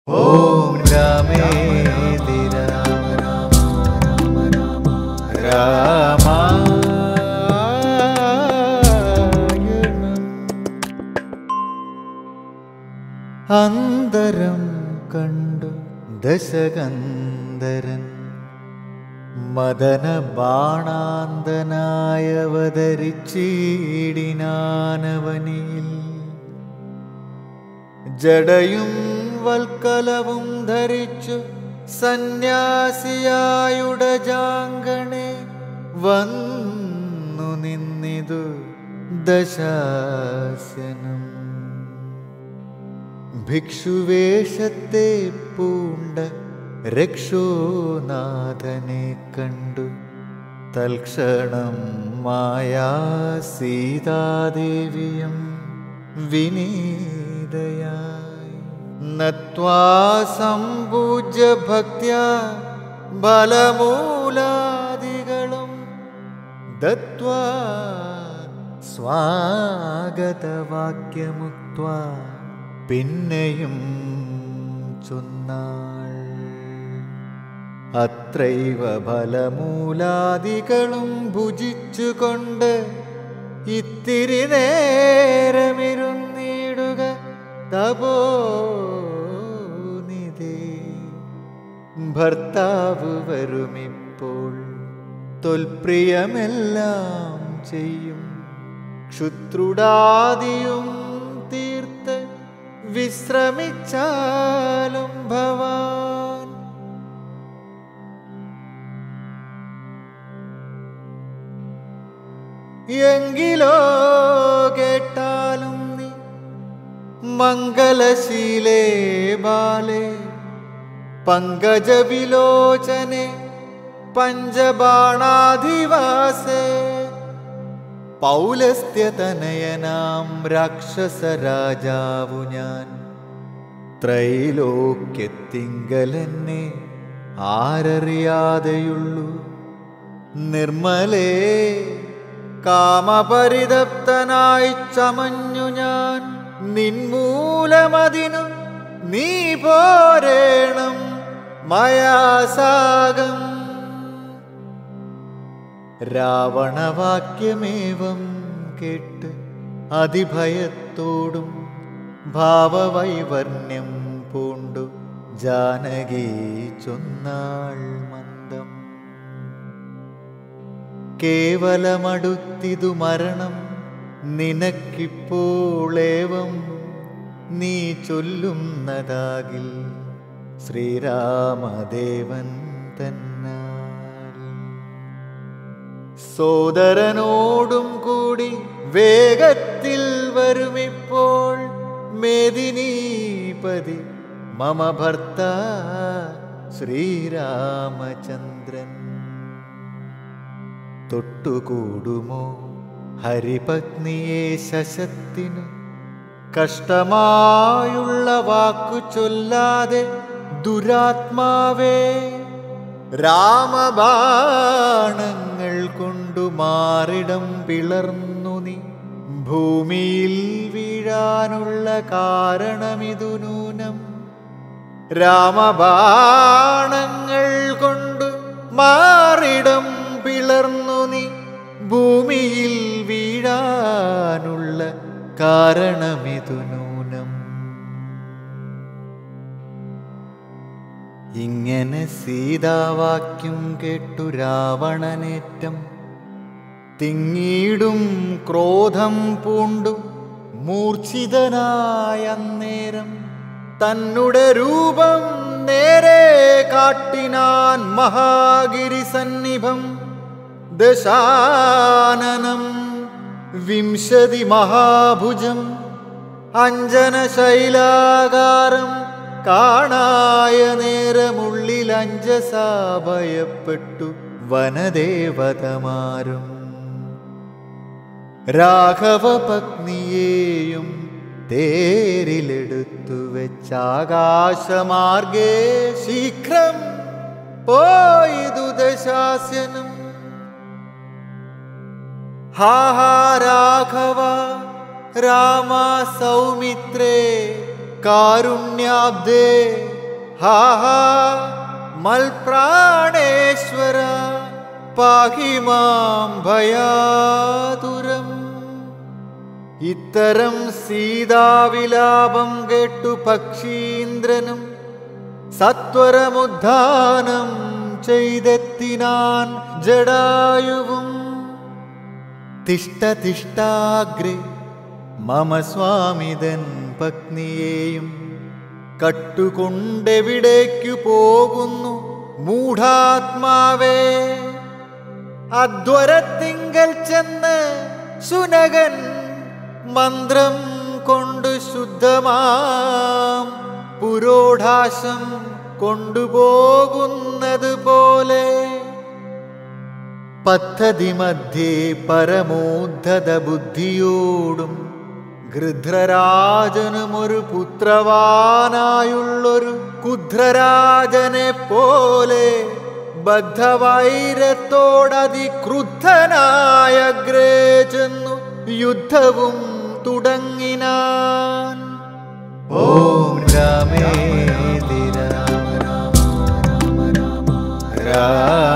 ഓം രാമേതി രാമ രാമ രാമ രാമായണം അന്തരം കണ്ടു ദശകന്ധരൻ മദന ബാണാന്തനായവതരിച്ചീടിനാനവനിൽ ജടയും വൽക്കലവും ധരിച്ചു സന്യാസിയായുട ജാങ്കണെ വന്നു നിന്നിതു ദശാസ്യനം ഭിക്ഷുവേഷത്തെ പൂണ്ട രക്ഷോനാഥനെ കണ്ടു തൽക്ഷണം മായാ സീതാദേവിയും വിനീതയായി നത്വാ സമ്പൂജ്യ ഭക്ത്യ ബലമൂലാദികളും ദത്വാ സ്വാഗതവാക്യമുക്വാ പിന്നെയും ചൊന്നാൾ അത്രൈവ ഫലമൂലാദികളും ഭുജിച്ചുകൊണ്ട് ഇത്തിരി നേരമിരുന്നിടുക തപോനിധേ ഭർത്താവ് വരുമിപ്പോൾ തൊൽപ്രിയമെല്ലാം ചെയ്യും ക്ഷുത്രുടാദിയും തീർത്ത് വിശ്രമിച്ചാലും ഭവാൻ എങ്കിലോ കേട്ടാലും നീ മംഗലശീലേ ബാലേ പങ്കജവിലോചനെ പഞ്ചബാണാധിവാസേ പൗലസ്ത്യതനയനാം രാക്ഷസരാജാവു ഞാൻ ത്രൈലോക്യത്തിങ്കലെന്നെ ആരറിയാതെയുള്ളൂ നിർമ്മലേ കാമപരിതപ്തനായി ചമഞ്ഞു ഞാൻ നിൻമൂലമതിനു നീ പോരേണം മയാസാകം രാവണവാക്യമേവം കേട്ട് അതിഭയത്തോടും ഭാവവൈവർണ്യം പൂണ്ടു ജാനകി ചൊന്നാൾ മന്ദം കേവലമടുത്തിതു മരണം നിനക്കിപ്പോളേവം നീ ചൊല്ലുന്നതാകിൽ ശ്രീരാമദേവൻ തന്നാൽ സോദരനോടും കൂടി വേഗത്തിൽ വരുമിപ്പോൾ മേദിനീപതി മമ ഭർത്ത ശ്രീരാമചന്ദ്രൻ തൊട്ടുകൂടുമോ ഹരിപത്നിയെ ശശത്തിനു കഷ്ടമായുള്ള വാക്കു ചൊല്ലാതെ ദുരാത്മാവേ രാമബാണങ്ങൾ കൊണ്ടു മാറിടം പിളർന്നു നീ ഭൂമിയിൽ വീഴാനുള്ള കാരണമിതു നൂനം രാമബാണങ്ങൾ കൊണ്ടു മാറിടം പിളർന്നു നീ ഭൂമിയിൽ വീഴാനുള്ള കാരണമിതു നൂനം ഇങ്ങനെ സീതാവാക്യം കേട്ടു രാവണനേറ്റം തിങ്ങീടും ക്രോധം പൂണ്ടു മൂർച്ഛിതനായ അന്നേരം തന്നുടെ രൂപം നേരെ കാട്ടിനാൻ മഹാഗിരി സന്നിഭം ദശാനനം വിംശതി മഹാഭുജം അഞ്ജന ശൈലാകാരം കാണായ നേരമുള്ളിൽ അഞ്ജസാ ഭയപ്പെട്ടു വനദേവതമാരും രാഘവ പത്നിയെയും തേരിലെടുത്തു വെച്ചാകാശമാർഗേ ശീഘ്രം പോയിതു ദശാസ്യനും ഹാ ഹാ രാഘവ രാമ സൗമിത്രേ കാരുണ്യാബ്ദേ ഹാ ഹാ മൽപ്രാണേശ്വര പാഹി മാം ഭയാതുരം ഇത്തരം സീതാവിലാപം കേട്ടു പക്ഷീന്ദ്രനും സത്വരമുദ്ധാനം ചെയ്തെത്തിനാൻ ജടായുവും തിഷ്ടതിഷ്ടാഗ്രെ മമ സ്വാമിതൻ പത്നിയെയും കട്ടുകൊണ്ടെവിടേക്കു പോകുന്നു മൂഢാത്മാവേ അധ്വരത്തിങ്കൽ ചെന്ന് സുനകൻ മന്ത്രം കൊണ്ട് ശുദ്ധമാം പുരോഢാശം കൊണ്ടുപോകുന്നത് പോലെ പദ്ധതി മധ്യേ പരമോദ്ധത ബുദ്ധിയോടും ഗൃധ്രരാജനും ഒരു പുത്രവാനായുള്ളൊരു കുധ്രരാജനെ പോലെ ബദ്ധവൈരത്തോടതിക്രുദ്ധനായ അഗ്രേ ചെന്നു യുദ്ധവും തുടങ്ങിനാൻ ഓം രാമേതി രാമ രാമ രാമ രാമ